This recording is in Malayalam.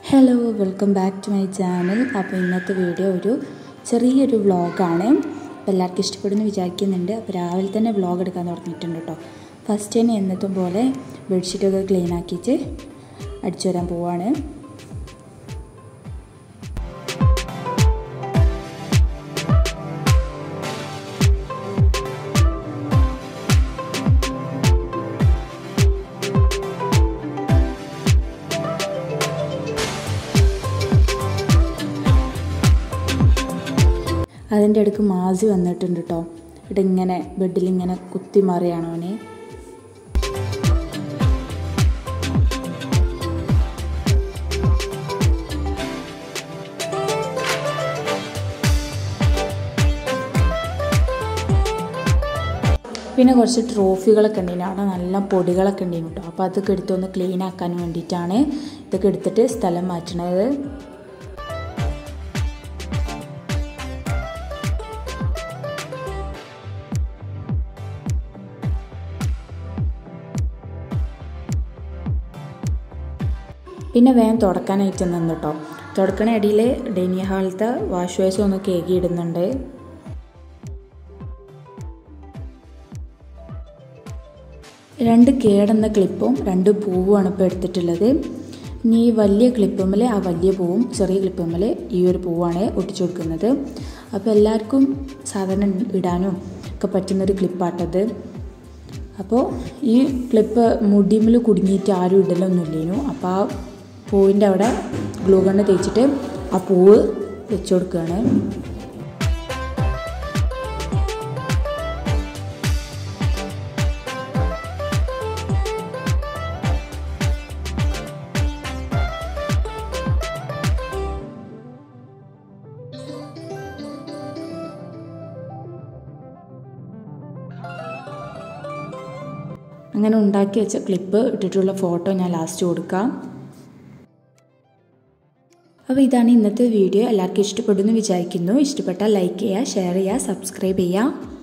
hello welcome back to my channel അപ്പോൾ ഇന്നത്തെ വീഡിയോ ഒരു ചെറിയൊരു വ്ളോഗാണ് അപ്പോൾ എല്ലാവർക്കും ഇഷ്ടപ്പെടുന്നു വിചാരിക്കുന്നുണ്ട് അപ്പോൾ രാവിലെ തന്നെ വ്ളോഗ് എടുക്കാൻ തുടങ്ങിയിട്ടുണ്ട് കേട്ടോ ഫസ്റ്റ് തന്നെ എന്നത്തും പോലെ ബെഡ്ഷീറ്റൊക്കെ ക്ലീൻ ആക്കിയിട്ട് അടിച്ചു വരാൻ പോവാണ് അതിൻ്റെ അടുക്ക് മാസി വന്നിട്ടുണ്ട് കേട്ടോ ഇവിടെ ഇങ്ങനെ ബെഡിൽ ഇങ്ങനെ കുത്തി മാറിയാണ് അവന് പിന്നെ കുറച്ച് ട്രോഫികളൊക്കെ ഉണ്ടായിരുന്നു അവിടെ നല്ല പൊടികളൊക്കെ ഉണ്ടായിരുന്നു കേട്ടോ അപ്പോൾ അതൊക്കെ എടുത്തൊന്ന് ക്ലീൻ ആക്കാൻ വേണ്ടിയിട്ടാണ് ഇതൊക്കെ എടുത്തിട്ട് സ്ഥലം മാറ്റണത് പിന്നെ വേഗം തുടക്കാനായിട്ട് നിന്ന് കേട്ടോ തുടക്കണ ഇടയിൽ ഡെനി ഹാളത്തെ വാഷ് വേഴ്സും ഒന്ന് കേക്കി ഇടുന്നുണ്ട് രണ്ട് കേടെന്ന ക്ലിപ്പും രണ്ട് പൂവുമാണ് ഇപ്പോൾ എടുത്തിട്ടുള്ളത് ഇനി ഈ വലിയ ക്ലിപ്പുമ്മൽ ആ വലിയ പൂവും ചെറിയ ക്ലിപ്പുമ്മൽ ഈ ഒരു പൂവാണ് ഒട്ടിച്ചു കൊടുക്കുന്നത് അപ്പോൾ എല്ലാവർക്കും സാധാരണ ഇടാനും ഒക്കെ പറ്റുന്നൊരു ക്ലിപ്പാട്ടത് അപ്പോൾ ഈ ക്ലിപ്പ് മുടിമിൽ കുടുങ്ങിയിട്ട് ആരും ഇടലൊന്നുമില്ലേനു അപ്പോൾ ആ പൂവിൻ്റെ അവിടെ ഗ്ലൂ ഗണ്ണ് തേച്ചിട്ട് ആ പൂവ് വെച്ച് കൊടുക്കുകയാണ് അങ്ങനെ ഉണ്ടാക്കി വെച്ച ക്ലിപ്പ് ഇട്ടിട്ടുള്ള ഫോട്ടോ ഞാൻ ലാസ്റ്റ് കൊടുക്കാം അപ്പോൾ ഇതാണ് ഇന്നത്തെ വീഡിയോ എല്ലാവർക്കും ഇഷ്ടപ്പെടുന്നു വിചാരിക്കുന്നു ഇഷ്ടപ്പെട്ടാൽ ലൈക്ക് ചെയ്യുക ഷെയർ ചെയ്യുക സബ്സ്ക്രൈബ് ചെയ്യുക